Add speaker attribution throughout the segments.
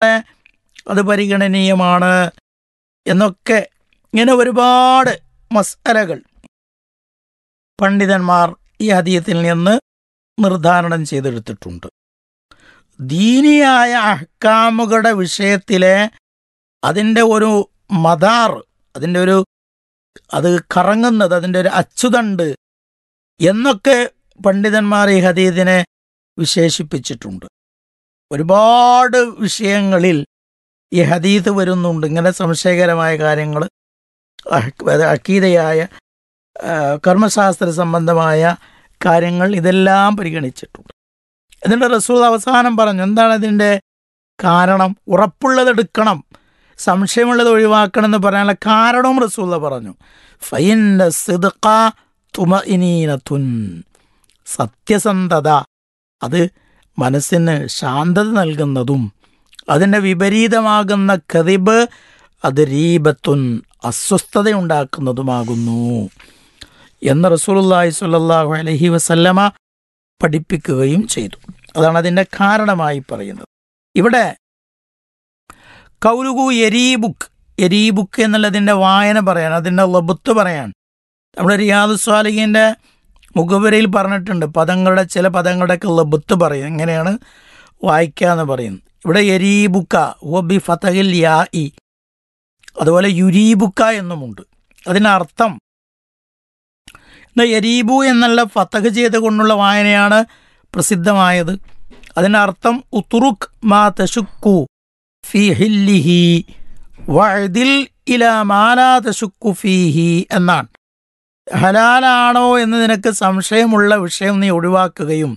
Speaker 1: അത് പരിഗണനീയമാണ് എന്നൊക്കെ ഇങ്ങനെ ഒരുപാട് മസാലകൾ പണ്ഡിതന്മാർ ഈ ഹദീയത്തിൽ നിന്ന് നിർദ്ധാരണം ചെയ്തെടുത്തിട്ടുണ്ട് ദീനിയായ അഹ്കാമുകളുടെ വിഷയത്തിലെ അതിൻ്റെ ഒരു മദാർ അതിൻ്റെ ഒരു അത് കറങ്ങുന്നത് അതിൻ്റെ ഒരു അച്ചുതണ്ട് എന്നൊക്കെ പണ്ഡിതന്മാർ ഈ ഹദീദിനെ വിശേഷിപ്പിച്ചിട്ടുണ്ട് ഒരുപാട് വിഷയങ്ങളിൽ ഈ ഹദീദ് വരുന്നുണ്ട് ഇങ്ങനെ സംശയകരമായ കാര്യങ്ങൾ അക്കീതയായ ആ, കർമ്മശാസ്ത്ര സംബന്ധമായ കാര്യങ്ങൾ ഇതെല്ലാം പരിഗണിച്ചിട്ടുണ്ട് എന്നിട്ട് റസൂൽ അവസാനം പറഞ്ഞു എന്താണ് ഇതിൻ്റെ കാരണം ഉറപ്പുള്ളത് എടുക്കണം സംശയമുള്ളത് ഒഴിവാക്കണം എന്ന് പറയാനുള്ള കാരണവും റസൂല പറഞ്ഞു ഫൈൻ്റെ സിദ്ഖ തുമഇനീനത്തുൻ സത്യസന്ധത അത് മനസ്സിന് ശാന്തത നൽകുന്നതും അതിൻ്റെ വിപരീതമാകുന്ന കതിബ് അത് രീബത്തുൻ അസ്വസ്ഥതയുണ്ടാക്കുന്നതുമാകുന്നു എന്ന് റസൂലുള്ളാഹി സ്വല്ലല്ലാഹു അലൈഹി വസല്ലമ പഠിപ്പിക്കുകയും ചെയ്തു അതാണ് അതിൻ്റെ കാരണമായി പറയുന്നത് ഇവിടെ കൗലുകു എരീബുക്ക് എരീബുക്ക് എന്നുള്ളതിൻ്റെ വായന പറയാൻ അതിൻ്റെ ലബുത്ത് പറയാൻ നമ്മുടെ റിയാദ് സ്വാലിഹിൻ്റെ മുഖവരയിൽ പറഞ്ഞിട്ടുണ്ട് പദങ്ങളുടെ ചില പദങ്ങളുടെയൊക്കെ ലബുത്ത് പറയും എങ്ങനെയാണ് വായിക്കുക എന്ന് പറയുന്നത് ഇവിടെ എരീബുക്ക ഹുബി ഫതഹിൽ യാ ഇ അതുപോലെ യുരീബുക്ക എന്നുമുണ്ട് അതിനർത്ഥം ഇന്ന് എരീബു എന്നുള്ള ഫതഹ് ചെയ്തുകൊണ്ടുള്ള വായനയാണ് പ്രസിദ്ധമായത് അതിനർത്ഥം ഉത്തുറുക് മാ തശുക്കു ഫി ഹില്ലിഹി വഅദിൽ ഇലാ മാലാ തശുക്കു ഫീഹി എന്നാണ് ഹലാലാണോ എന്ന് നിനക്ക് സംശയമുള്ള വിഷയം നീ ഒഴിവാക്കുകയും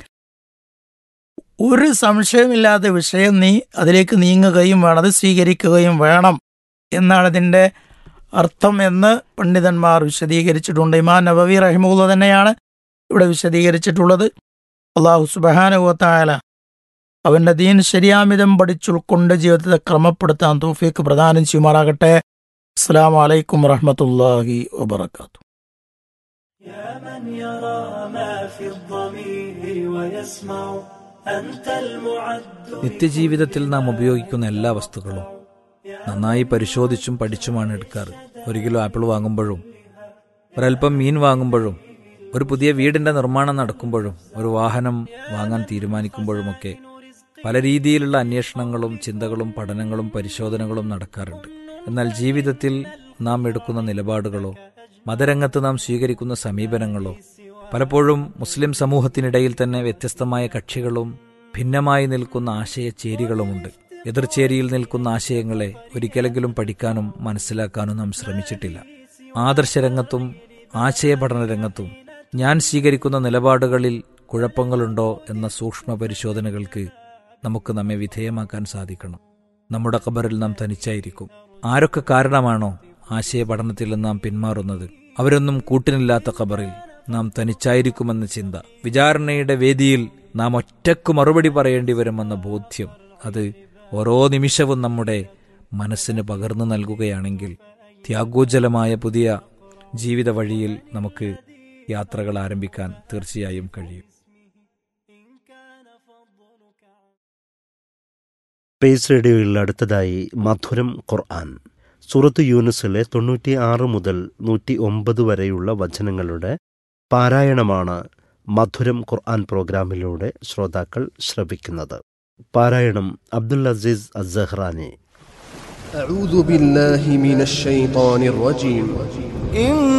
Speaker 1: ഒരു സംശയമില്ലാത്ത വിഷയം നീ അതിലേക്ക് നീങ്ങുകയും വേണം അത് സ്വീകരിക്കുകയും വേണം എന്നാണ് ഇതിൻ്റെ അർത്ഥം എന്ന് പണ്ഡിതന്മാർ വിശദീകരിച്ചിട്ടുണ്ട് ഇമാൻ നബവി റഹിമുള്ള തന്നെയാണ് ഇവിടെ വിശദീകരിച്ചിട്ടുള്ളത് അള്ളാഹു സുബഹാനുവത്തായാല അവൻ്റെ ദീൻ ശരിയാമിതം പഠിച്ചുൾക്കൊണ്ട് ജീവിതത്തെ ക്രമപ്പെടുത്താൻ തൗഫീക്ക് പ്രദാനം ചെയ്യുമാറാകട്ടെ അസ്സാം വലൈക്കും വറഹമത്തല്ലാഹി വബർക്കാത്തു
Speaker 2: يا من يرى ما في الضمير ويسمع أنت المعد
Speaker 3: നിത്യജീവിതത്തിൽ നാം ഉപയോഗിക്കുന്ന എല്ലാ വസ്തുക്കളും നന്നായി പരിശോധിച്ചും പഠിച്ചുമാണ് എടുക്കാറ് ഒരു കിലോ ആപ്പിൾ വാങ്ങുമ്പോഴും ഒരൽപ്പം മീൻ വാങ്ങുമ്പോഴും ഒരു പുതിയ വീടിന്റെ നിർമ്മാണം നടക്കുമ്പോഴും ഒരു വാഹനം വാങ്ങാൻ തീരുമാനിക്കുമ്പോഴുമൊക്കെ പല രീതിയിലുള്ള അന്വേഷണങ്ങളും ചിന്തകളും പഠനങ്ങളും പരിശോധനകളും നടക്കാറുണ്ട് എന്നാൽ ജീവിതത്തിൽ നാം എടുക്കുന്ന നിലപാടുകളോ മതരംഗത്ത് നാം സ്വീകരിക്കുന്ന സമീപനങ്ങളോ പലപ്പോഴും മുസ്ലിം സമൂഹത്തിനിടയിൽ തന്നെ വ്യത്യസ്തമായ കക്ഷികളും ഭിന്നമായി നിൽക്കുന്ന ആശയചേരികളുമുണ്ട് എതിർചേരിയിൽ നിൽക്കുന്ന ആശയങ്ങളെ ഒരിക്കലെങ്കിലും പഠിക്കാനും മനസ്സിലാക്കാനും നാം ശ്രമിച്ചിട്ടില്ല ആദർശരംഗത്തും ആശയപഠന രംഗത്തും ഞാൻ സ്വീകരിക്കുന്ന നിലപാടുകളിൽ കുഴപ്പങ്ങളുണ്ടോ എന്ന സൂക്ഷ്മ പരിശോധനകൾക്ക് നമുക്ക് നമ്മെ വിധേയമാക്കാൻ സാധിക്കണം നമ്മുടെ ഖബറിൽ നാം തനിച്ചായിരിക്കും ആരൊക്കെ കാരണമാണോ ആശയപഠനത്തിൽ നിന്ന് നാം പിന്മാറുന്നത് അവരൊന്നും കൂട്ടിനില്ലാത്ത ഖബറിൽ നാം തനിച്ചായിരിക്കുമെന്ന ചിന്ത വിചാരണയുടെ വേദിയിൽ നാം ഒറ്റക്ക് മറുപടി പറയേണ്ടി വരുമെന്ന ബോധ്യം അത് ഓരോ നിമിഷവും നമ്മുടെ മനസ്സിന് പകർന്നു നൽകുകയാണെങ്കിൽ ത്യാഗോജ്ജലമായ പുതിയ ജീവിത വഴിയിൽ നമുക്ക് യാത്രകൾ ആരംഭിക്കാൻ തീർച്ചയായും കഴിയും
Speaker 4: പേസ് റേഡിയോയിൽ അടുത്തതായി മധുരം ഖുർആൻ സൂറത്ത് യൂനുസിലെ തൊണ്ണൂറ്റി ആറ് മുതൽ നൂറ്റി ഒമ്പത് വരെയുള്ള വചനങ്ങളുടെ പാരായണമാണ് മധുരം ഖുർആൻ പ്രോഗ്രാമിലൂടെ ശ്രോതാക്കൾ ശ്രവിക്കുന്നത് പാരായണം അബ്ദുൽ അസീസ് അസഹ്റാനി
Speaker 5: أعوذ بالله من الشيطان الرجيم